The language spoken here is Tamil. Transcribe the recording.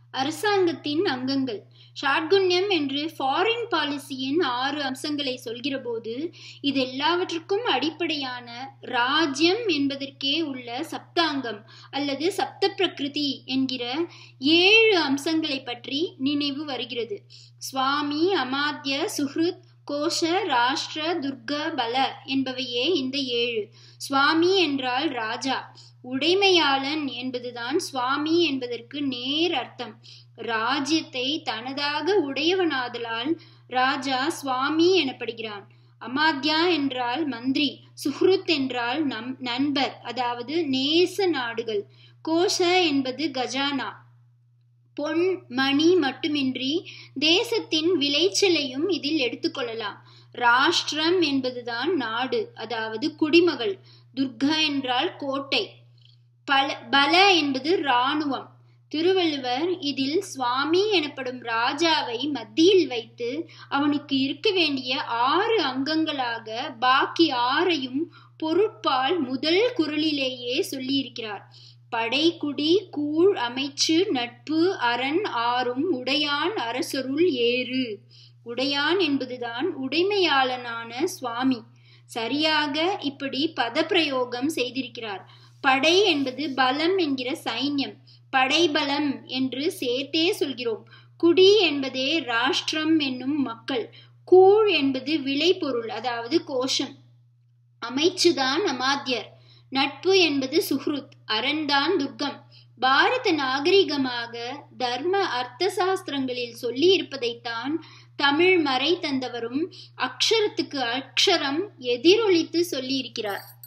அரசாங்கத்தின் அங்கங்கள் ஷாட்குண்யம் என்று ஃபாரின் பாலிசியின் ஆறு அம்சங்களை சொல்கிற போது இது எல்லாவற்றுக்கும் அடிப்படையான ராஜ்யம் என்பதற்கே உள்ள சப்தாங்கம் அல்லது சப்த பிரகிருதி என்கிற ஏழு அம்சங்களை பற்றி நினைவு வருகிறது சுவாமி அமாத்ய சுஹ்ருத் கோஷ ராஷ்டிர துர்க பல என்பவையே இந்த ஏழு சுவாமி என்றால் ராஜா உடைமையாளன் என்பதுதான் சுவாமி என்பதற்கு நேர் அர்த்தம் ராஜ்யத்தை தனதாக உடையவனாதலால் ராஜா சுவாமி எனப்படுகிறான் அமாத்யா என்றால் மந்திரி சுஹ்ருத் என்றால் நம் நண்பர் அதாவது நேச நாடுகள் கோஷ என்பது கஜானா பொன் மணி மட்டுமின்றி தேசத்தின் விளைச்சலையும் இதில் எடுத்துக்கொள்ளலாம் ராஷ்டிரம் என்பதுதான் நாடு அதாவது குடிமகள் துர்கா என்றால் கோட்டை பல பல என்பது இராணுவம் திருவள்ளுவர் இதில் சுவாமி எனப்படும் ராஜாவை மத்தியில் வைத்து அவனுக்கு இருக்க வேண்டிய ஆறு அங்கங்களாக பாக்கி ஆறையும் பொருட்பால் முதல் குரலிலேயே சொல்லியிருக்கிறார் படை குடி கூழ் அமைச்சு நட்பு அரண் ஆறும் உடையான் அரசருள் ஏறு உடையான் என்பதுதான் உடைமையாளனான சுவாமி சரியாக இப்படி பதப்பிரயோகம் செய்திருக்கிறார் படை என்பது பலம் என்கிற சைன்யம் படைபலம் என்று சேர்த்தே சொல்கிறோம் குடி என்பதே ராஷ்டிரம் என்னும் மக்கள் கூழ் என்பது விளைபொருள் அதாவது கோஷம் அமைச்சுதான் அமாத்தியர் நட்பு என்பது சுஹ்ருத் அரண்தான் துர்க்கம் பாரத நாகரிகமாக தர்ம அர்த்த சாஸ்திரங்களில் சொல்லி இருப்பதைத்தான் தமிழ் மறை தந்தவரும் அக்ஷரத்துக்கு அக்ஷரம் எதிரொலித்து சொல்லி இருக்கிறார்